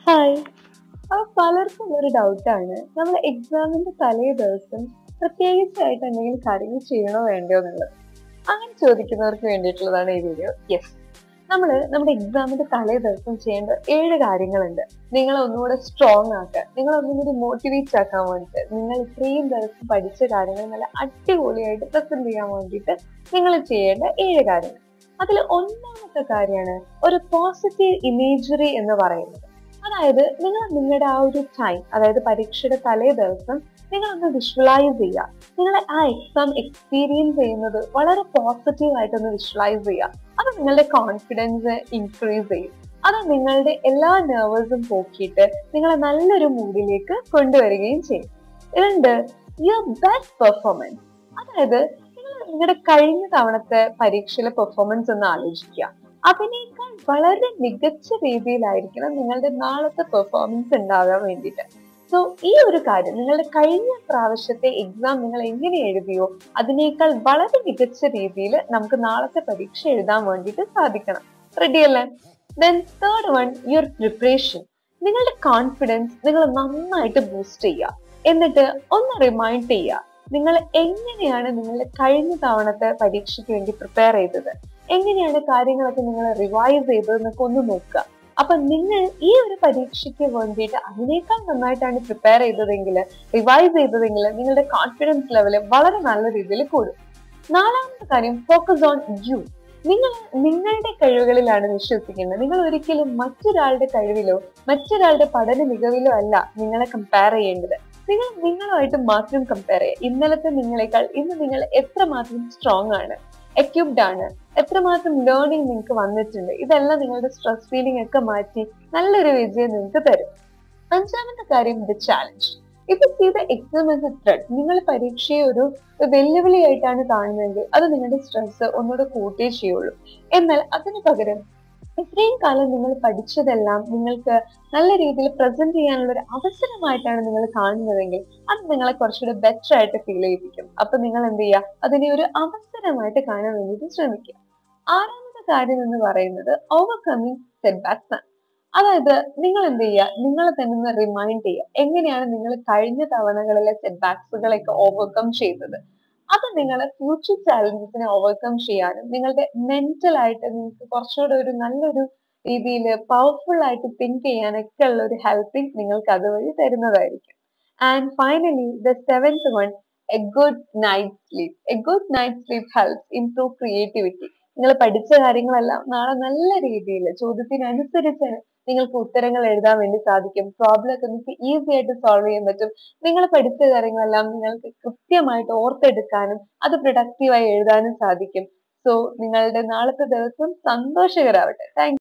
hi അപ്പൊ പലർക്കും ഒരു ഡൗട്ടാണ് നമ്മൾ എക്സാമിന്റെ തലേ ദിവസം പ്രത്യേകിച്ചായിട്ട് എന്തെങ്കിലും കാര്യങ്ങൾ ചെയ്യണോ വേണ്ടയോ എന്നുള്ളത് അങ്ങനെ ചോദിക്കുന്നവർക്ക് വേണ്ടിയിട്ടുള്ളതാണ് ഈ വീഡിയോ യെസ് നമ്മൾ നമ്മുടെ എക്സാമിന്റെ തലേ ദിവസം ചെയ്യേണ്ട ഏഴ് കാര്യങ്ങളുണ്ട് നിങ്ങളെ ഒന്നുകൂടെ സ്ട്രോങ് ആക്കാൻ നിങ്ങളെ ഒന്നും കൂടി മോട്ടിവേറ്റ് ആക്കാൻ വേണ്ടിയിട്ട് നിങ്ങൾ ഇത്രയും ദിവസം പഠിച്ച കാര്യങ്ങൾ നല്ല അടിപൊളിയായിട്ട് പ്രസന്റ് ചെയ്യാൻ വേണ്ടിയിട്ട് നിങ്ങൾ ചെയ്യേണ്ട ഏഴ് കാര്യങ്ങൾ അതിൽ ഒന്നാമത്തെ കാര്യമാണ് ഒരു പോസിറ്റീവ് ഇമേജറി എന്ന് പറയുന്നത് അതായത് നിങ്ങൾ നിങ്ങളുടെ ആ ഒരു ടൈം അതായത് പരീക്ഷയുടെ തലേ ദിവസം നിങ്ങൾ ഒന്ന് വിഷ്വലൈസ് ചെയ്യുക നിങ്ങൾ ആ എക്സാം എക്സ്പീരിയൻസ് ചെയ്യുന്നത് വളരെ പോസിറ്റീവ് ആയിട്ടൊന്ന് വിഷ്വലൈസ് ചെയ്യുക അത് നിങ്ങളുടെ കോൺഫിഡൻസ് ഇൻക്രീസ് ചെയ്യും അത് നിങ്ങളുടെ എല്ലാ നെർവസും പോക്കിയിട്ട് നിങ്ങളെ നല്ലൊരു മൂഡിലേക്ക് കൊണ്ടുവരികയും ചെയ്യും രണ്ട് യുവർ ബെസ്റ്റ് പെർഫോമൻസ് അതായത് നിങ്ങൾ നിങ്ങളുടെ കഴിഞ്ഞ തവണത്തെ പരീക്ഷയിലെ പെർഫോമൻസ് ഒന്ന് ആലോചിക്കുക അതിനേക്കാൾ വളരെ മികച്ച രീതിയിലായിരിക്കണം നിങ്ങളുടെ നാളത്തെ പെർഫോമൻസ് ഉണ്ടാകാൻ വേണ്ടിയിട്ട് സോ ഈ ഒരു കാര്യം നിങ്ങളുടെ കഴിഞ്ഞ പ്രാവശ്യത്തെ എക്സാം നിങ്ങൾ എങ്ങനെ എഴുതിയോ അതിനേക്കാൾ വളരെ മികച്ച രീതിയിൽ നമുക്ക് നാളത്തെ പരീക്ഷ എഴുതാൻ വേണ്ടിയിട്ട് സാധിക്കണം റെഡി അല്ലേ then third one your preparation നിങ്ങളുടെ കോൺഫിഡൻസ് നിങ്ങൾ നന്നായിട്ട് ബൂസ്റ്റ് ചെയ്യുക എന്നിട്ട് ഒന്ന് റിമൈൻഡ് ചെയ്യുക നിങ്ങൾ എങ്ങനെയാണ് നിങ്ങളുടെ കഴിഞ്ഞ തവണത്തെ പരീക്ഷയ്ക്ക് വേണ്ടി പ്രിപ്പയർ ചെയ്തത് എങ്ങനെയാണ് കാര്യങ്ങളൊക്കെ നിങ്ങൾ റിവൈസ് ചെയ്തത് എന്നൊക്കെ ഒന്ന് നോക്കുക അപ്പൊ നിങ്ങൾ ഈ ഒരു പരീക്ഷയ്ക്ക് വേണ്ടിയിട്ട് അതിനേക്കാൾ നന്നായിട്ടാണ് പ്രിപ്പയർ ചെയ്തതെങ്കിൽ റിവൈസ് ചെയ്തതെങ്കിൽ നിങ്ങളുടെ കോൺഫിഡൻസ് ലെവൽ വളരെ നല്ല രീതിയിൽ കൂടും നാലാമത്തെ കാര്യം ഫോക്കസ് ഓൺ യു നിങ്ങൾ നിങ്ങളുടെ കഴിവുകളിലാണ് വിശ്വസിക്കുന്നത് നിങ്ങൾ ഒരിക്കലും മറ്റൊരാളുടെ കഴിവിലോ മറ്റൊരാളുടെ പഠന മികവിലോ അല്ല നിങ്ങളെ കമ്പയർ ചെയ്യേണ്ടത് നിങ്ങൾ നിങ്ങളുമായിട്ട് മാത്രം കമ്പയർ ചെയ്യുക ഇന്നലത്തെ നിങ്ങളെക്കാൾ ഇന്ന് നിങ്ങൾ എത്രമാത്രം സ്ട്രോങ് ആണ് എക്യുപ്ഡ് ആണ് എത്രമാത്രം ലേണിംഗ് നിങ്ങൾക്ക് വന്നിട്ടുണ്ട് ഇതെല്ലാം നിങ്ങളുടെ സ്ട്രെസ് ഫീലിംഗ് ഒക്കെ മാറ്റി നല്ലൊരു വിജയം നിങ്ങൾക്ക് തരും അഞ്ചാമത്തെ കാര്യം ദ ചാലഞ്ച് ഇപ്പൊ see the exam as a threat നിങ്ങൾ പരീക്ഷയെ ഒരു വെല്ലുവിളിയായിട്ടാണ് കാണുന്നതെങ്കിൽ അത് നിങ്ങളുടെ സ്ട്രെസ് ഒന്നുകൂടെ കൂട്ടേ ചെയ്യുള്ളൂ എന്നാൽ അതിനു പകരം ഇത്രയും കാലം നിങ്ങൾ പഠിച്ചതെല്ലാം നിങ്ങൾക്ക് നല്ല രീതിയിൽ പ്രസന്റ് ചെയ്യാനുള്ള ഒരു അവസരമായിട്ടാണ് നിങ്ങൾ കാണുന്നതെങ്കിൽ അത് നിങ്ങളെ കുറച്ചുകൂടെ ബെറ്റർ ആയിട്ട് ഫീൽ ചെയ്യിപ്പിക്കും അപ്പൊ നിങ്ങൾ എന്ത് ചെയ്യുക അതിനെ ഒരു അവസരമായിട്ട് കാണാൻ വേണ്ടിയിട്ട് ശ്രമിക്കുക ആറാമത്തെ കാര്യം എന്ന് പറയുന്നത് ഓവർകമ്മിങ് സെറ്റ് ബാക്സ് ആണ് അതായത് നിങ്ങൾ എന്ത് ചെയ്യുക നിങ്ങളെ തന്നെ ഒന്ന് റിമൈൻഡ് ചെയ്യുക എങ്ങനെയാണ് നിങ്ങൾ കഴിഞ്ഞ തവണകളിലെ സെറ്റ് ബാക്സുകളൊക്കെ ഓവർകം ചെയ്തത് അത് നിങ്ങളെ ഫ്യൂച്ചർ ചാലഞ്ചസിനെ ഓവർകം ചെയ്യാനും നിങ്ങളുടെ മെന്റൽ ആയിട്ട് നിങ്ങൾക്ക് കുറച്ചുകൂടെ ഒരു നല്ലൊരു രീതിയിൽ പവർഫുൾ ആയിട്ട് തിങ്ക് ചെയ്യാനൊക്കെ ഉള്ള ഒരു ഹെൽപ്പിംഗ് നിങ്ങൾക്ക് അതുവഴി തരുന്നതായിരിക്കും and finally the seventh one a good night sleep a good night sleep helps improve creativity നിങ്ങൾ പഠിച്ച കാര്യങ്ങളെല്ലാം നാളെ നല്ല രീതിയിൽ ചോദ്യത്തിനനുസരിച്ച് നിങ്ങൾക്ക് ഉത്തരങ്ങൾ എഴുതാൻ വേണ്ടി സാധിക്കും പ്രോബ്ലം ഒക്കെ നിങ്ങൾക്ക് ഈസി ആയിട്ട് സോൾവ് ചെയ്യാൻ പറ്റും നിങ്ങൾ പഠിച്ച കാര്യങ്ങളെല്ലാം നിങ്ങൾക്ക് കൃത്യമായിട്ട് ഓർത്തെടുക്കാനും അത് പ്രൊഡക്റ്റീവായി എഴുതാനും സാധിക്കും സോ നിങ്ങളുടെ നാളത്തെ ദിവസം സന്തോഷകരാവട്ടെ താങ്ക്